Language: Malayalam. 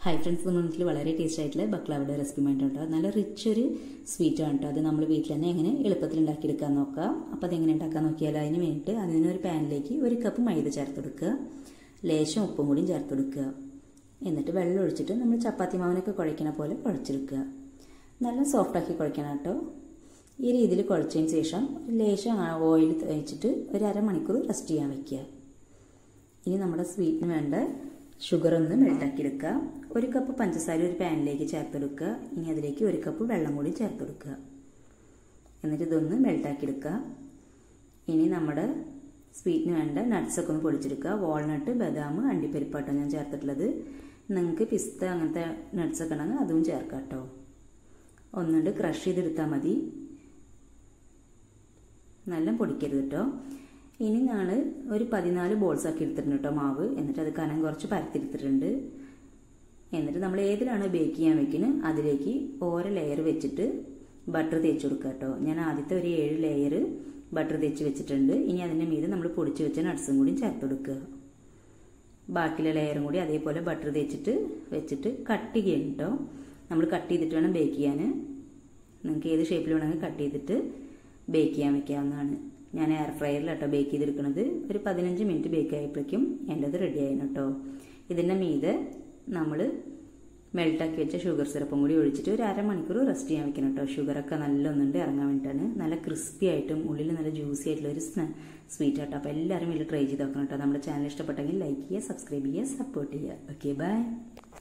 ഹൈ ഫ്രണ്ട്സ് നമ്മുടെ വീട്ടിൽ വളരെ ടേസ്റ്റ് ആയിട്ടുള്ള ബക്ലാവയുടെ റെസിപ്പി വേണ്ടിയിട്ടോ നല്ല റിച്ച് ഒരു സ്വീറ്റ് ആണ് കേട്ടോ അത് നമ്മൾ വീട്ടിൽ തന്നെ എങ്ങനെ എളുപ്പത്തിൽ ഉണ്ടാക്കിയെടുക്കാൻ നോക്കാം അപ്പോൾ അതെങ്ങനെ ഉണ്ടാക്കാൻ നോക്കിയാൽ അതിന് വേണ്ടിയിട്ട് അതിനൊരു പാനിലേക്ക് ഒരു കപ്പ് മൈദ ചേർത്ത് കൊടുക്കുക ലേശം ഉപ്പും കൂടിയും ചേർത്ത് കൊടുക്കുക എന്നിട്ട് വെള്ളം ഒഴിച്ചിട്ട് നമ്മൾ ചപ്പാത്തി മാവിനൊക്കെ കുഴയ്ക്കണ പോലെ കുഴച്ചെടുക്കുക നല്ല സോഫ്റ്റാക്കി കുഴയ്ക്കണം കേട്ടോ ഈ രീതിയിൽ കുഴച്ചതിന് ശേഷം ലേശം ഓയിൽ തേച്ചിട്ട് ഒരു അരമണിക്കൂർ റെസ്റ്റ് ചെയ്യാൻ വെക്കുക ഇനി നമ്മുടെ സ്വീറ്റിന് വേണ്ട ഷുഗർ ഒന്ന് മെൽട്ടാക്കി എടുക്കുക ഒരു കപ്പ് പഞ്ചസാര ഒരു പാനിലേക്ക് ചേർത്തെടുക്കുക ഇനി അതിലേക്ക് ഒരു കപ്പ് വെള്ളം കൂടി ചേർത്തെടുക്കുക എന്നിട്ട് ഇതൊന്ന് മെൽട്ടാക്കി എടുക്കുക ഇനി നമ്മുടെ സ്വീറ്റിന് വേണ്ട നട്ട്സൊക്കെ ഒന്ന് പൊടിച്ചെടുക്കുക വാൾനട്ട് ബദാം അണ്ടിപ്പരിപ്പാട്ടോ ഞാൻ ചേർത്തിട്ടുള്ളത് നിങ്ങൾക്ക് പിസ്ത അങ്ങനത്തെ നട്ട്സൊക്കെ ഉണ്ടെങ്കിൽ അതും ചേർക്കാം കേട്ടോ ഒന്നുകൊണ്ട് ക്രഷ് ചെയ്തെടുത്താൽ മതി നല്ല പൊടിക്കരുത് കേട്ടോ ഇനി ഞാൻ ഒരു പതിനാല് ബോൾസ് ആക്കി എടുത്തിട്ടുണ്ട് കേട്ടോ മാവ് എന്നിട്ട് അത് കനം കുറച്ച് പരത്തിയെടുത്തിട്ടുണ്ട് എന്നിട്ട് നമ്മൾ ഏതിലാണ് ബേക്ക് ചെയ്യാൻ വെക്കുന്നത് അതിലേക്ക് ഓരോ ലെയർ വെച്ചിട്ട് ബട്ടർ തേച്ച് കൊടുക്കുക കേട്ടോ ഞാൻ ആദ്യത്തെ ഒരു ഏഴ് ലെയർ ബട്ടർ തേച്ച് വെച്ചിട്ടുണ്ട് ഇനി അതിൻ്റെ മീതെ നമ്മൾ പൊടിച്ച് വെച്ച നട്ട്സും കൂടി ചേർത്ത് കൊടുക്കുക ബാക്കിയുള്ള ലെയറും കൂടി അതേപോലെ ബട്ടർ തേച്ചിട്ട് വെച്ചിട്ട് കട്ട് ചെയ്യണം കേട്ടോ നമ്മൾ കട്ട് ചെയ്തിട്ട് വേണം ബേക്ക് ചെയ്യാൻ നിങ്ങൾക്ക് ഏത് ഷേപ്പിൽ വേണമെങ്കിൽ കട്ട് ചെയ്തിട്ട് ബേക്ക് ചെയ്യാൻ വെക്കാവുന്നതാണ് ഞാൻ എയർ ഫ്രയറിലാട്ടോ ബേക്ക് ചെയ്തെടുക്കുന്നത് ഒരു പതിനഞ്ച് മിനിറ്റ് ബേക്ക് ആയപ്പോഴേക്കും എൻ്റെത് റെഡി ആയിരുന്നു കേട്ടോ ഇതിൻ്റെ മീതെ നമ്മൾ മെൽട്ടാക്കി വെച്ച ഷുഗർ സിറപ്പും കൂടി ഒഴിച്ചിട്ട് ഒരു അരമണിക്കൂർ റെസ്റ്റ് ചെയ്യാൻ വെക്കണം കേട്ടോ ഷുഗറൊക്കെ നല്ല ഒന്നുണ്ട് ഇറങ്ങാൻ വേണ്ടിയിട്ടാണ് നല്ല ക്രിസ്പി ആയിട്ടും ഉള്ളിൽ നല്ല ജ്യൂസി ആയിട്ടുള്ള ഒരു സ്വീറ്റ് ആട്ടോ അപ്പോൾ എല്ലാവരും വീട്ടിൽ ട്രൈ ചെയ്ത് നോക്കണം കേട്ടോ നമ്മുടെ ചാനൽ ഇഷ്ടപ്പെട്ടെങ്കിൽ ലൈക്ക് ചെയ്യുക സബ്സ്ക്രൈബ് ചെയ്യുക സപ്പോർട്ട് ചെയ്യുക ഓക്കെ ബൈ